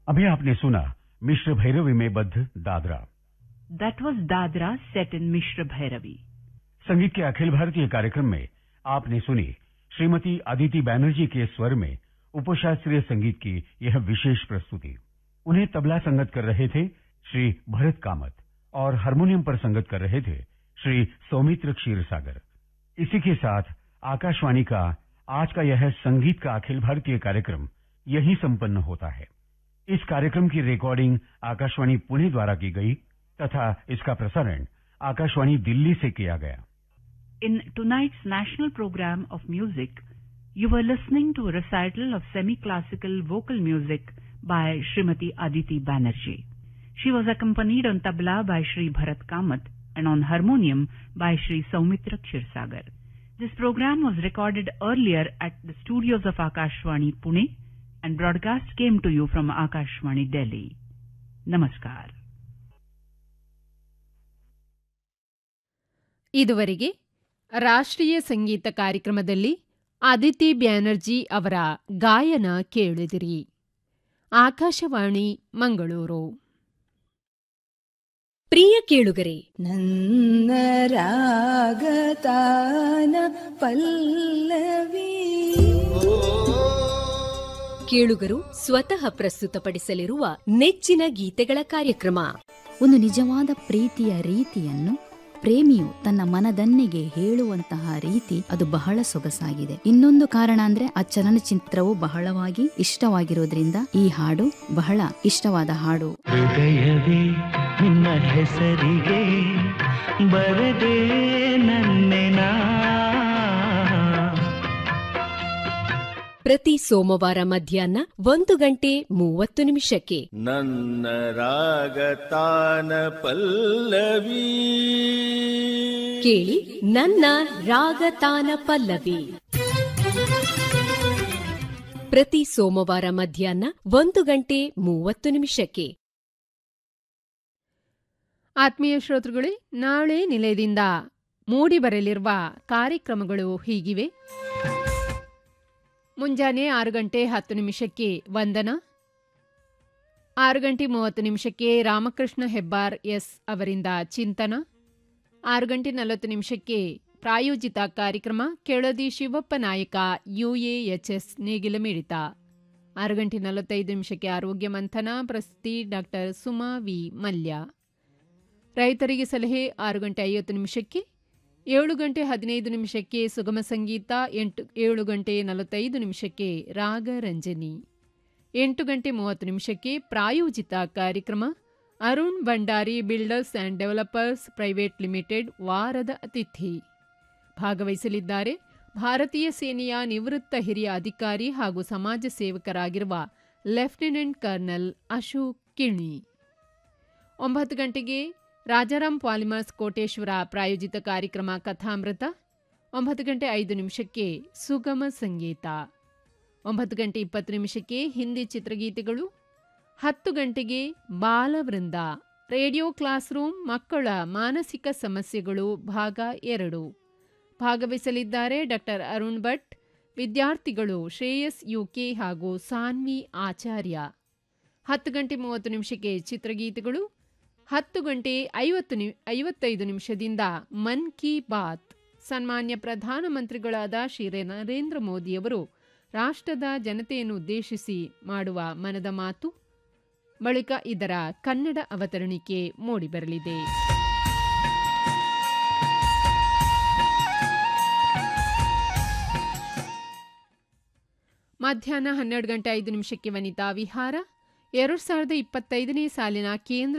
अभी आपने सुना मिश्र भैरवी में बद्ध Dadra That was Dadra set in Mishra Bhairavi. संगीत के अखिल भारतीय कार्यक्रम में आपने सुनी श्रीमती अदिति बैनर्जी के स्वर में उपशास्त्रीय संगीत की यह विशेष प्रस्तुति उन्हें तबला संगत कर रहे थे श्री भरत कामत और हारमोनियम पर संगत कर रहे थे श्री सौमित्र क्षीरसागर इसी के साथ आकाशवाणी का आज का यह संगीत का अखिल भारतीय कार्यक्रम यही संपन्न होता है इस कार्यक्रम की रिकॉर्डिंग आकाशवाणी पुणे द्वारा की गई तथा इसका प्रसारण आकाशवाणी दिल्ली से किया गया In tonight's national program of music, you were listening to a recital of semi-classical vocal music by Srimati Aditi Banerjee. She was accompanied on tabla by Sri Bharat Kamat and on harmonium by Sri Saumitra Kshirsagar. This program was recorded earlier at the studios of Akashwani Pune and broadcast came to you from Akashwani Delhi. Namaskar. ಇದುವರೆಗೆ ರಾಷ್ಟ್ರೀಯ ಸಂಗೀತ ಕಾರ್ಯಕ್ರಮದಲ್ಲಿ ಅದಿತಿ ಬ್ಯಾನರ್ಜಿ ಅವರ ಗಾಯನ ಕೇಳಿದಿರಿ ಆಕಾಶವಾಣಿ ಮಂಗಳೂರು ಪ್ರಿಯ ಕೇಳುಗರೆ ನನ್ನ ರಾಗತಾನ ಪಲ್ಲವಿ ಕೇಳುಗರು ಸ್ವತಃ ಪ್ರಸ್ತುತಪಡಿಸಲಿರುವ ನೆಚ್ಚಿನ ಗೀತೆಗಳ ಕಾರ್ಯಕ್ರಮ ಒಂದು ನಿಜವಾದ ಪ್ರೀತಿಯ ರೀತಿಯನ್ನು ಪ್ರೇಮಿಯು ತನ್ನ ಮನದನ್ನೆಗೆ ಹೇಳುವಂತಹ ರೀತಿ ಅದು ಬಹಳ ಸೊಗಸಾಗಿದೆ ಇನ್ನೊಂದು ಕಾರಣ ಅಂದ್ರೆ ಆ ಚಲನಚಿತ್ರವು ಬಹಳವಾಗಿ ಇಷ್ಟವಾಗಿರೋದ್ರಿಂದ ಈ ಹಾಡು ಬಹಳ ಇಷ್ಟವಾದ ಹಾಡು ಹೃದಯವೇ ನಿನ್ನ ಹೆಸರಿಗೆ ಬರದೆ ನನ್ನೆನ ಪ್ರತಿ ಸೋಮವಾರ ಮಧ್ಯಾಹ್ನ ಒಂದು ಗಂಟೆ ಮೂವತ್ತು ನಿಮಿಷಕ್ಕೆ ನನ್ನ ರಾಗತಾನ ಪಲ್ಲವಿ ಕೇಳಿ ನನ್ನ ರಾಗತಾನ ಪಲ್ಲವಿ ಪ್ರತಿ ಸೋಮವಾರ ಮಧ್ಯಾಹ್ನ ಒಂದು ಗಂಟೆ ಮೂವತ್ತು ನಿಮಿಷಕ್ಕೆ ಆತ್ಮೀಯ ಶ್ರೋತೃಗಳೇ ನಾಳೆ ನಿಲಯದಿಂದ ಮೂಡಿಬರಲಿರುವ ಕಾರ್ಯಕ್ರಮಗಳು ಹೀಗಿವೆ ಮುಂಜಾನೆ ಆರು ಗಂಟೆ ಹತ್ತು ನಿಮಿಷಕ್ಕೆ ವಂದನ ಆರು ಗಂಟೆ ಮೂವತ್ತು ನಿಮಿಷಕ್ಕೆ ರಾಮಕೃಷ್ಣ ಹೆಬ್ಬಾರ್ ಎಸ್ ಅವರಿಂದ ಚಿಂತನ ಆರು ಗಂಟೆ ನಲವತ್ತು ನಿಮಿಷಕ್ಕೆ ಪ್ರಾಯೋಜಿತ ಕಾರ್ಯಕ್ರಮ ಕೆಳದಿ ಶಿವಪ್ಪ ನಾಯಕ ಯುಎಎಚ್ಎಸ್ ನೇಗಿಲ ಮಿಡಿತ ಆರು ಗಂಟೆ ನಲವತ್ತೈದು ನಿಮಿಷಕ್ಕೆ ಆರೋಗ್ಯ ಮಂಥನ ಪ್ರಸ್ತುತಿ ಡಾಕ್ಟರ್ ಸುಮಾ ವಿ ಮಲ್ಯ ರೈತರಿಗೆ ಸಲಹೆ ಆರು ಗಂಟೆ ಐವತ್ತು ನಿಮಿಷಕ್ಕೆ ಏಳು ಗಂಟೆ ಹದಿನೈದು ನಿಮಿಷಕ್ಕೆ ಸುಗಮ ಸಂಗೀತ ಎಂಟು ಏಳು ಗಂಟೆ ನಲವತ್ತೈದು ನಿಮಿಷಕ್ಕೆ ರಾಗರಂಜನಿ ಎಂಟು ಗಂಟೆ ಮೂವತ್ತು ನಿಮಿಷಕ್ಕೆ ಪ್ರಾಯೋಜಿತ ಕಾರ್ಯಕ್ರಮ Arun Bhandari builders and developers private limited ವಾರದ ಅತಿಥಿ ಭಾಗವಹಿಸಲಿದ್ದಾರೆ ಭಾರತೀಯ ಸೇನೆಯ ನಿವೃತ್ತ ಹಿರಿಯ ಅಧಿಕಾರಿ ಹಾಗೂ ಸಮಾಜ ಸೇವಕರಾಗಿರುವ ಲೆಫ್ಟಿನೆಂಟ್ ಕರ್ನಲ್ ಅಶೋಕ್ ಕಿಣಿ ಒಂಬತ್ತು ಗಂಟೆಗೆ ರಾಜಾರಾಮ್ ಪಾಲಿಮರ್ಸ್ ಕೋಟೇಶ್ವರ ಪ್ರಾಯೋಜಿತ ಕಾರ್ಯಕ್ರಮ ಕಥಾಮೃತ ಒಂಬತ್ತು ಗಂಟೆ ಐದು ನಿಮಿಷಕ್ಕೆ ಸುಗಮ ಸಂಗೀತ ಒಂಬತ್ತು ಗಂಟೆ ಇಪ್ಪತ್ತು ನಿಮಿಷಕ್ಕೆ ಹಿಂದಿ ಚಿತ್ರಗೀತೆಗಳು ಹತ್ತು ಗಂಟೆಗೆ ಬಾಲವೃಂದ ರೇಡಿಯೋ ಕ್ಲಾಸ್ ರೂಮ್ ಮಕ್ಕಳ ಮಾನಸಿಕ ಸಮಸ್ಯೆಗಳು ಭಾಗ ಎರಡು ಭಾಗವಹಿಸಲಿದ್ದಾರೆ ಡಾಕ್ಟರ್ ಅರುಣ್ ಭಟ್ ವಿದ್ಯಾರ್ಥಿಗಳು ಶ್ರೇಯಸ್ ಯುಕೆ ಹಾಗೂ ಸಾನ್ವಿ ಆಚಾರ್ಯ ಹತ್ತು ಗಂಟೆ ಮೂವತ್ತು ನಿಮಿಷಕ್ಕೆ ಚಿತ್ರಗೀತೆಗಳು ಹತ್ತು ಗಂಟೆ ಐವತ್ತು ನಿ ಐವತ್ತೈದು ನಿಮಿಷದಿಂದ ಮನ್ ಕಿ ಬಾತ್ ಸನ್ಮಾನ್ಯ ಪ್ರಧಾನಮಂತ್ರಿಗಳಾದ ಶ್ರೀ ನರೇಂದ್ರ ಮೋದಿಯವರು ರಾಷ್ಟ್ರದ ಜನತೆಯನ್ನು ಉದ್ದೇಶಿಸಿ ಮಾಡುವ ಮನದ ಮಾತು ಬಳಿಕ ಇದರ ಕನ್ನಡ ಅವತರಣಿಕೆ ಮೂಡಿಬರಲಿದೆ ಮಧ್ಯಾಹ್ನ ಹನ್ನೆರಡು ಗಂಟೆ ಐದು ನಿಮಿಷಕ್ಕೆ ವನಿತಾ ವಿಹಾರ ಎರಡು ಸಾವಿರದ ಇಪ್ಪತ್ತೈದನೇ ಸಾಲಿನ ಕೇಂದ್ರ